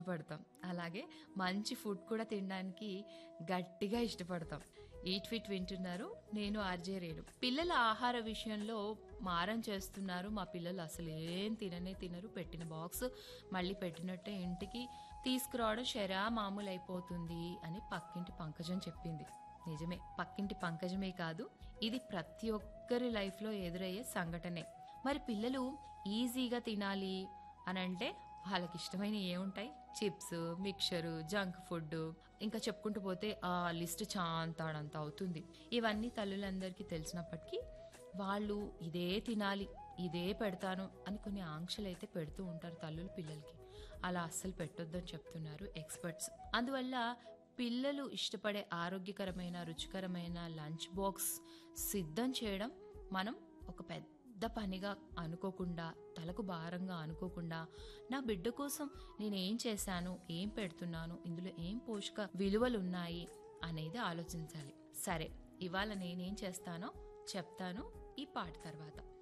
పడతాం అలాగే మంచి ఫుడ్ కూడా తినడానికి గట్టిగా ఇష్టపడతాం ఈట్ ఫిట్ వింటున్నారు నేను ఆర్జే రేణు పిల్లల ఆహార విషయంలో మారం చేస్తున్నారు మా పిల్లలు అసలు ఏం తిననే తినరు పెట్టిన బాక్స్ మళ్ళీ పెట్టినట్టే ఇంటికి తీసుకురావడం షరా మామూలు అయిపోతుంది అని పక్కింటి పంకజం చెప్పింది నిజమే పక్కింటి పంకజమే కాదు ఇది ప్రతి ఒక్కరి లైఫ్లో ఎదురయ్యే సంఘటనే మరి పిల్లలు ఈజీగా తినాలి అని అంటే వాళ్ళకి ఇష్టమైన ఏముంటాయి చిప్స్ మిక్చరు జంక్ ఫుడ్ ఇంకా చెప్పుకుంటూ పోతే ఆ లిస్ట్ చాంతాడంత అవుతుంది ఇవన్నీ తల్లులందరికీ తెలిసినప్పటికీ వాళ్ళు ఇదే తినాలి ఇదే పెడతాను అని కొన్ని ఆంక్షలు అయితే పెడుతూ ఉంటారు తల్లులు పిల్లలకి అలా అస్సలు పెట్టొద్దని చెప్తున్నారు ఎక్స్పర్ట్స్ అందువల్ల పిల్లలు ఇష్టపడే ఆరోగ్యకరమైన రుచికరమైన లంచ్ బాక్స్ సిద్ధం చేయడం మనం ఒక పెద్ద పనిగా అనుకోకుండా తలకు భారంగా అనుకోకుండా నా బిడ్డ కోసం నేను ఏం చేశాను ఏం పెడుతున్నాను ఇందులో ఏం పోషక విలువలు ఉన్నాయి అనేది ఆలోచించాలి సరే ఇవాళ నేనేం చేస్తానో చెప్తాను ఈ పాట తర్వాత